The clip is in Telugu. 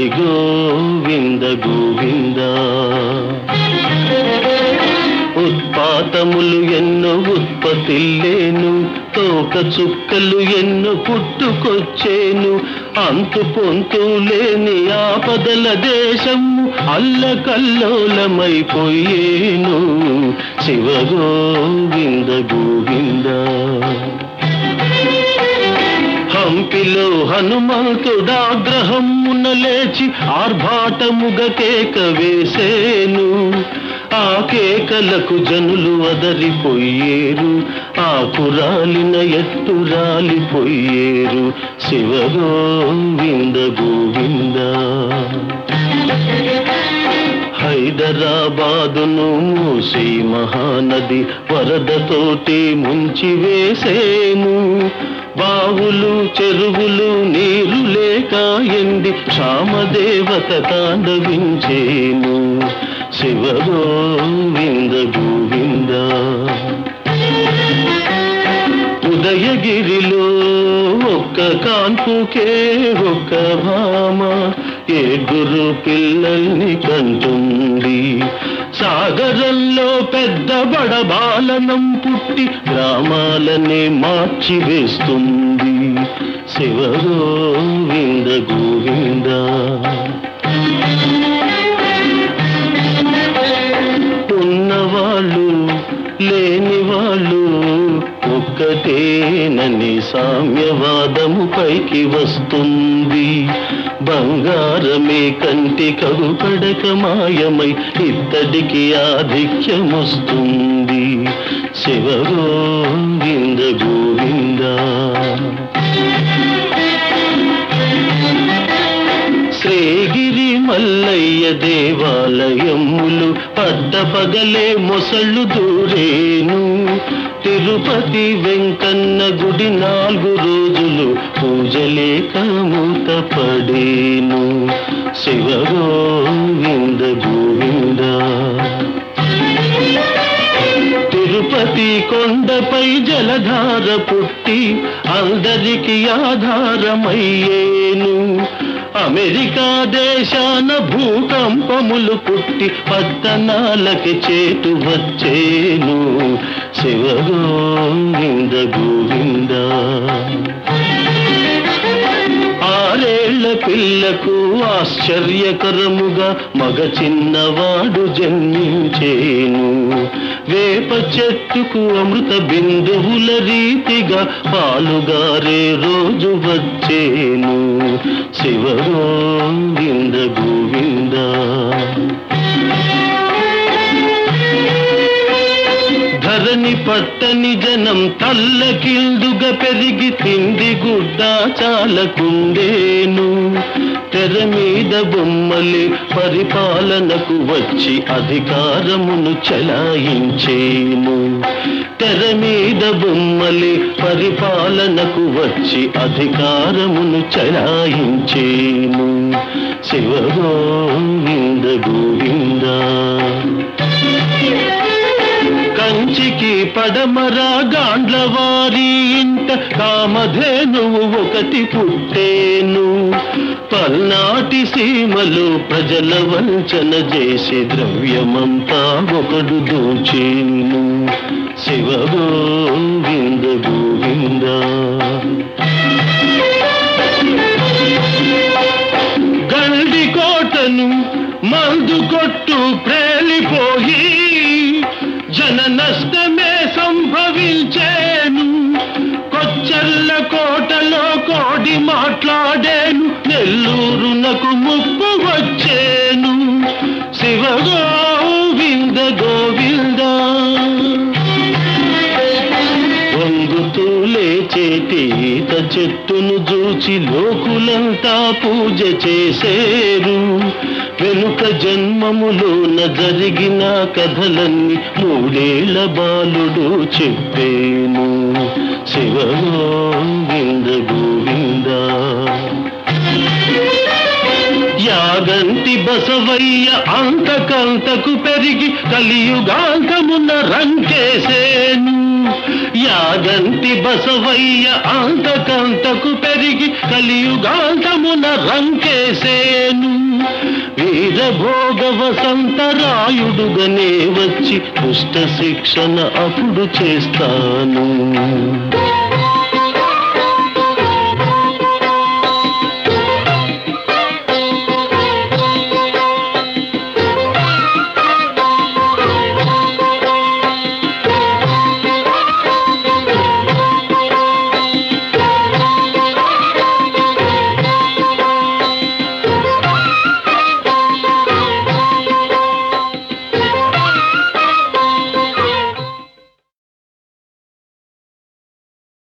గోవింద గోవింద ఉత్పాతములు ఎన్నో ఉత్పత్తిల్లేను తోక చుక్కలు ఎన్నో పుట్టుకొచ్చేను అంతు పొంతు లేని ఆపదల దేశము అల్లకల్లోలమైపోయేను శివ గోవింద గోవింద హంపిలో హనుమంతుడాగ్రహమున లేచి ఆర్భాటముగ కేక వేసేను ఆ కేకలకు జనులు అదరిపోయేరు ఆ కురాలిన ఎత్తు రాలిపోయేరు శివ గోవింద గోవింద హైదరాబాదును మూసి మహానది వరదతోటి ముంచి వేసేను బావులు చెరువులు నీరు లేక ఎండి క్షామదేవత తాండవించేను శివ గోవింద గోవింద ఉదయగిరిలో ఒక్క కాన్పుకే ఒక్క భామ ఏడుగురు పిల్లల్ని కంటుంది సాగరంలో పెద్ద బడబాలనం పుట్టి గ్రామాలనే మార్చి వేస్తుంది శివ గోవింద గోవింద ఉన్నవాళ్ళు లేని వాళ్ళు ఒక్కటేనని సామ్యవాదము పైకి వస్తుంది బంగారమే కంటి కగు కడక మాయమై ఇత్తడికి ఆధిక్యం వస్తుంది శివ గోవింద గోవింద శ్రీగిరి మల్లయ్య దేవాలయములు పట్టపగలే మొసళ్ళు దూరేను తిరుపతి వెంకన్న గుడి నాలుగు రోజులు పూజలేక మూత పడేను శివ గోవింద గోవింద తిరుపతి కొండపై జలధార పుట్టి అందరికి ఆధారమయ్యేను అమెరికా దేశాన భూకంపములు పుట్టి పట్టణాలకి చేటు వచ్చేను శివ గోవింద గోవింద ఆరేళ్ల పిల్లకు ఆశ్చర్యకరముగా మగ చిన్నవాడు జన్మించేను వేప చెట్టుకు అమృత బిందువుల రీతిగా పాలుగారే రోజు వచ్చేను శివ గోవింద గోవింద ధరణి పట్టని జనం తల్లకిల్దుగా పెరిగి తిండి గుడ్డ చాలకుండేను తెర మీద బొమ్మలి పరిపాలనకు వచ్చి అధికారమును చెలాయించేను తెర మీద బొమ్మలి పరిపాలనకు వచ్చి అధికారమును చెలాయించేను శివ గోవింద గోవింద కంచికి పడమర గాండ్లవారి ఇంట కామధేనువు ఒకటి పుట్టేను పల్నాటి సీమలో ప్రజల వంచన చేసి ద్రవ్యమంతా ఒకడు దోచేను శివ గోవింద గోవింద గండి కోటను మందు కొట్టు ప్రేలిపోయి జన నష్టమే సంభవించేను కొచ్చర్ల కోటలో కోడి మాట్లాడేను నెల్లూరునకు ముప్పు వచ్చేను శివ గోవింద గోవింద వంగుతూ లేచేటి ఈత చెట్టును చూచి లోకులంతా పూజ చేసేరు వెనుక జన్మములోన జరిగిన కథలన్నీ మూడేళ్ల బాలుడు చెప్పేను శివ గోవింద గోవింద యా యాగంటి బసవయ్య అంతకంతకు పెరిగి కలియుగాంతమున రంకేసేను యాగంటి బసవయ్య అంతకంతకు పెరిగి కలియుగాంతమున రంకేసేను వీరభోగ వసంతరాయుడుగనే వచ్చి దుష్ట శిక్షణ అప్పుడు చేస్తాను